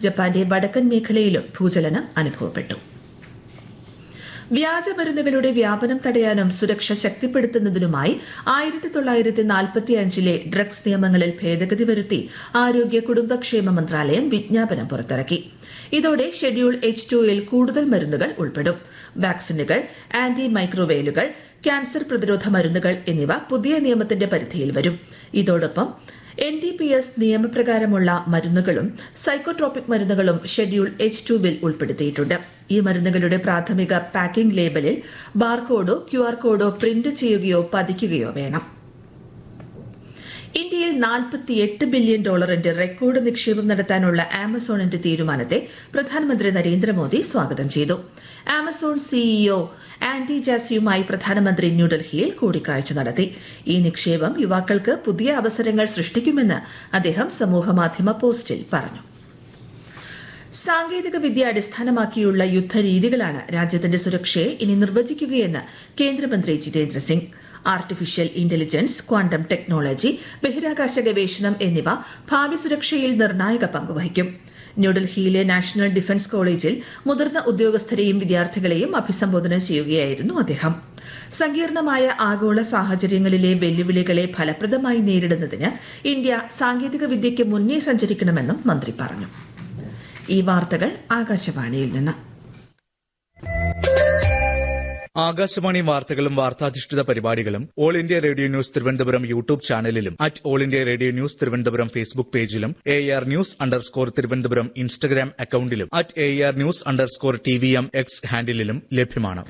ജപ്പാന്റെ വടക്കൻ മേഖലയിലും ഭൂചലനം അനുഭവപ്പെട്ടു വ്യാജമരുന്നുകളുടെ വ്യാപനം തടയാനും സുരക്ഷ ശക്തിപ്പെടുത്തുന്നതിനുമായി ആയിരത്തി തൊള്ളായിരത്തി നാൽപ്പത്തി അഞ്ചിലെ ഡ്രഗ്സ് നിയമങ്ങളിൽ ഭേദഗതി വരുത്തി ആരോഗ്യ കുടുംബക്ഷേമ മന്ത്രാലയം വിജ്ഞാപനം പുറത്തിറക്കി ഇതോടെ ഷെഡ്യൂൾ എച്ച് ടുയിൽ കൂടുതൽ മരുന്നുകൾ ഉൾപ്പെടും വാക്സിനുകൾ ആന്റി മൈക്രോവേലുകൾ ക്യാൻസർ പ്രതിരോധ മരുന്നുകൾ എന്നിവ പുതിയ നിയമത്തിന്റെ പരിധിയിൽ വരും ഇതോടൊപ്പം എൻ ഡി പി എസ് നിയമപ്രകാരമുള്ള മരുന്നുകളും സൈക്കോട്രോപിക് മരുന്നുകളും ഷെഡ്യൂൾ എച്ച് ടുവിൽ ഉൾപ്പെടുത്തിയിട്ടുണ്ട് ഈ മരുന്നുകളുടെ പ്രാഥമിക പാക്കിംഗ് ലേബലിൽ ബാർകോഡോ ക്യു ആർ കോഡോ പ്രിന്റ് ചെയ്യുകയോ പതിക്കുകയോ വേണം ഇന്ത്യയിൽ നാൽപ്പത്തിയെട്ട് ബില്യൺ ഡോളറിന്റെ റെക്കോർഡ് നിക്ഷേപം നടത്താനുള്ള ആമസോണിന്റെ തീരുമാനത്തെ പ്രധാനമന്ത്രി നരേന്ദ്രമോദി സ്വാഗതം ചെയ്തു ആമസോൺ സിഇഒ ആന്റി ജാസിയുമായി പ്രധാനമന്ത്രി ന്യൂഡൽഹിയിൽ കൂടിക്കാഴ്ച നടത്തി ഈ നിക്ഷേപം യുവാക്കൾക്ക് പുതിയ അവസരങ്ങൾ സൃഷ്ടിക്കുമെന്ന് അദ്ദേഹം സമൂഹമാധ്യമ പോസ്റ്റിൽ പറഞ്ഞു സാങ്കേതിക വിദ്യ അടിസ്ഥാനമാക്കിയുള്ള യുദ്ധരീതികളാണ് രാജ്യത്തിന്റെ സുരക്ഷയെ ഇനി നിർവചിക്കുകയെന്ന് കേന്ദ്രമന്ത്രി Jitendra Singh artificial intelligence quantum technology ബഹിരാകാശ ഗവേഷണം എന്നിവ ഭാവി സുരക്ഷയിൽ നിർണായക പങ്കുവഹിക്കും ന്യൂഡൽഹിയിലെ നാഷണൽ ഡിഫൻസ് കോളേജിൽ മുതിർന്ന ഉദ്യോഗസ്ഥരെയും വിദ്യാർത്ഥികളെയും അഭിസംബോധന ചെയ്യുകയായിരുന്നു അദ്ദേഹം സങ്കീർണമായ ആഗോള സാഹചര്യങ്ങളിലെ വെല്ലുവിളികളെ ഫലപ്രദമായി നേരിടുന്നതിന് ഇന്ത്യ സാങ്കേതിക വിദ്യയ്ക്ക് മുന്നേ സഞ്ചരിക്കണമെന്നും മന്ത്രി പറഞ്ഞു ഈ വാർത്തകൾ ആകാശവാണിയിൽ നിന്ന് ആകാശവാണി വാർത്തകളും വാർത്താധിഷ്ഠിത പരിപാടികളും all India radio news Thiruvananthapuram YouTube ചാനലിലും at all India radio news Thiruvananthapuram Facebook പേജിലും A R news underscore Thiruvananthapuram Instagram അക്കൌണ്ടിലും at A R news underscore T V M X ഹാൻഡിലും ലഭ്യമാണ്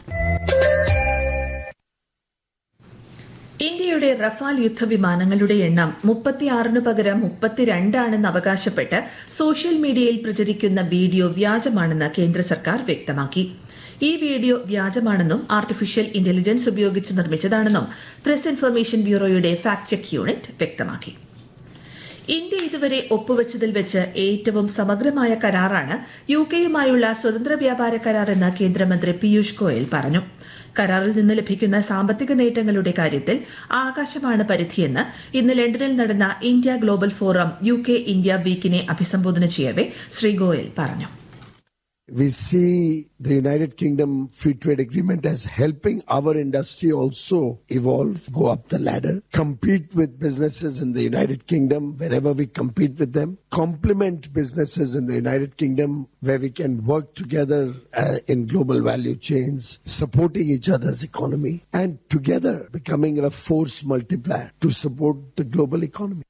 ഇന്ത്യയുടെ റഫാൽ യുദ്ധവിമാനങ്ങളുടെ എണ്ണം മുപ്പത്തിയാറിന് പകരം മുപ്പത്തിരണ്ടാണെന്ന് അവകാശപ്പെട്ട് സോഷ്യൽ മീഡിയയിൽ പ്രചരിക്കുന്ന വീഡിയോ വ്യാജമാണെന്ന് കേന്ദ്ര സർക്കാർ വ്യക്തമാക്കി ഈ വീഡിയോ വ്യാജമാണെന്നും ആർട്ടിഫിഷ്യൽ ഇന്റലിജൻസ് ഉപയോഗിച്ച് നിർമ്മിച്ചതാണെന്നും പ്രസ് ഇൻഫർമേഷൻ ബ്യൂറോയുടെ ഫാക്ട് ചെക്ക് യൂണിറ്റ് വ്യക്തമാക്കി ഇന്ത്യ ഇതുവരെ ഒപ്പുവച്ചതിൽ വെച്ച് ഏറ്റവും സമഗ്രമായ കരാറാണ് യു കെയുമായുള്ള സ്വതന്ത്ര വ്യാപാര കരാർ എന്ന് കേന്ദ്രമന്ത്രി പീയൂഷ് ഗോയൽ പറഞ്ഞു കരാറിൽ നിന്ന് ലഭിക്കുന്ന സാമ്പത്തിക നേട്ടങ്ങളുടെ കാര്യത്തിൽ ആകാശമാണ് പരിധിയെന്ന് ഇന്ന് ലണ്ടനിൽ നടന്ന India global forum U K India വീക്കിനെ അഭിസംബോധന ചെയ്യവെ ശ്രീ ഗോയൽ പറഞ്ഞു We see the United Kingdom Free Trade Agreement as helping our industry also evolve, go up the ladder, compete with businesses in the United Kingdom wherever we compete with them, complement businesses in the United Kingdom where we can work together uh, in global value chains, supporting each other's economy, and together becoming a force multiplier to support the global economy.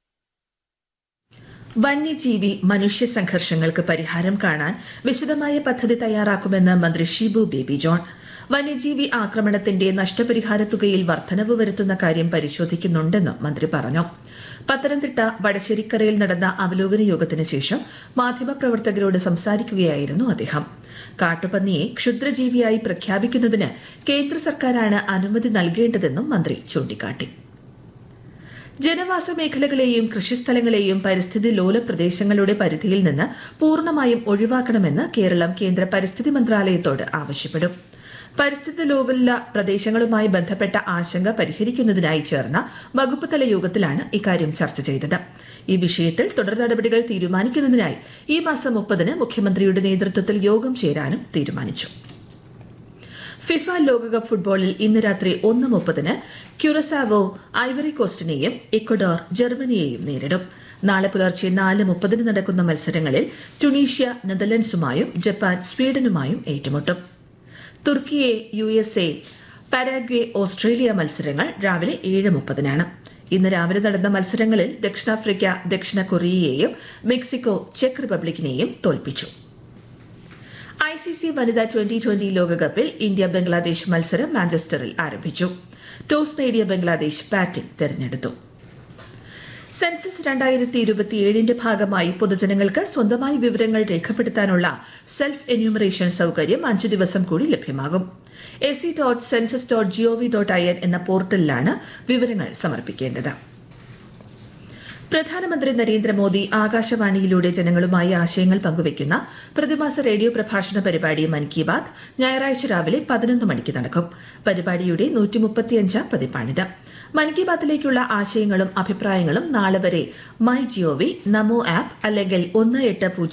വന്യജീവി മനുഷ്യ സംഘർഷങ്ങൾക്ക് പരിഹാരം കാണാൻ വിശദമായ പദ്ധതി തയ്യാറാക്കുമെന്ന് മന്ത്രി Shibu baby John വന്യജീവി ആക്രമണത്തിന്റെ നഷ്ടപരിഹാര തുകയിൽ വർധനവ് വരുത്തുന്ന കാര്യം പരിശോധിക്കുന്നുണ്ടെന്നും മന്ത്രി പറഞ്ഞു പത്തനംതിട്ട വടശ്ശേരിക്കരയിൽ നടന്ന അവലോകന യോഗത്തിന് ശേഷം മാധ്യമപ്രവർത്തകരോട് സംസാരിക്കുകയായിരുന്നു അദ്ദേഹം കാട്ടുപന്നിയെ ക്ഷുദ്രജീവിയായി പ്രഖ്യാപിക്കുന്നതിന് കേന്ദ്ര സർക്കാരാണ് അനുമതി നൽകേണ്ടതെന്നും മന്ത്രി ചൂണ്ടിക്കാട്ടി ജനവാസ മേഖലകളെയും കൃഷിസ്ഥലങ്ങളെയും പരിസ്ഥിതി ലോല പ്രദേശങ്ങളുടെ പരിധിയിൽ നിന്ന് പൂർണ്ണമായും ഒഴിവാക്കണമെന്ന് കേരളം കേന്ദ്ര പരിസ്ഥിതി മന്ത്രാലയത്തോട് ആവശ്യപ്പെടും പരിസ്ഥിതി ലോകല പ്രദേശങ്ങളുമായി ബന്ധപ്പെട്ട ആശങ്ക പരിഹരിക്കുന്നതിനായി ചേർന്ന വകുപ്പ് തല യോഗത്തിലാണ് ഇക്കാര്യം ചർച്ച ചെയ്തത് ഈ വിഷയത്തിൽ തുടർ നടപടികൾ തീരുമാനിക്കുന്നതിനായി ഈ മാസം മുപ്പതിന് മുഖ്യമന്ത്രിയുടെ നേതൃത്വത്തിൽ യോഗം ചേരാനും തീരുമാനിച്ചു ഫിഫ ലോകകപ്പ് ഫുട്ബോളിൽ ഇന്ന് രാത്രി ഒന്ന് മുപ്പതിന് ക്യുറസാവോ ഐവറി കോസ്റ്റിനെയും ഇക്വഡോർ ജർമ്മനിയെയും നേരിടും നാളെ പുലർച്ചെ നാല് മുപ്പതിന് നടക്കുന്ന മത്സരങ്ങളിൽ ടുണീഷ്യ നെതർലൻഡ്സുമായും ജപ്പാൻ സ്വീഡനുമായും ഏറ്റുമുട്ടും Turkiye U S A Paraguay Australia മത്സരങ്ങൾ രാവിലെ ഏഴ് മുപ്പതിനാണ് ഇന്ന് രാവിലെ നടന്ന മത്സരങ്ങളിൽ ദക്ഷിണാഫ്രിക്ക ദക്ഷിണ കൊറിയയെയും മെക്സിക്കോ ചെക്ക് റിപ്പബ്ലിക്കിനെയും തോൽപ്പിച്ചു ഐ സി സി വനിതാ ട്വന്റി ട്വന്റി ലോകകപ്പിൽ ഇന്ത്യ ബംഗ്ലാദേശ് മത്സരം മാഞ്ചസ്റ്ററിൽ ആരംഭിച്ചു ടോസ് നേടിയ ബംഗ്ലാദേശ് ബാറ്റിംഗ് തെരഞ്ഞെടുത്തു സെൻസസ് രണ്ടായിരത്തി ഇരുപത്തിയേഴിന്റെ ഭാഗമായി പൊതുജനങ്ങൾക്ക് സ്വന്തമായി വിവരങ്ങൾ രേഖപ്പെടുത്താനുള്ള സെൽഫ് എന്യൂമറേഷൻ സൌകര്യം അഞ്ചു ദിവസം കൂടി ലഭ്യമാകും A C dot census dot GOV dot I N എന്ന പോർട്ടലിലാണ് വിവരങ്ങൾ സമർപ്പിക്കേണ്ടത് പ്രധാനമന്ത്രി നരേന്ദ്രമോദി ആകാശവാണിയിലൂടെ ജനങ്ങളുമായി ആശയങ്ങൾ പങ്കുവയ്ക്കുന്ന പ്രതിമാസ റേഡിയോ പ്രഭാഷണ പരിപാടി മൻ കി ബാത് ഞായറാഴ്ച രാവിലെ പതിനൊന്ന് മണിക്ക് നടക്കും പരിപാടിയുടെ നൂറ്റിമുപ്പത്തിയഞ്ചാം പതിപ്പാണിത് മൻ കി ബാത്തിലേക്കുള്ള ആശയങ്ങളും അഭിപ്രായങ്ങളും നാളെ വരെ മൈ ജിഒവി നമോ ആപ്പ് അല്ലെങ്കിൽ ഒന്ന് എട്ട് പൂജ്യം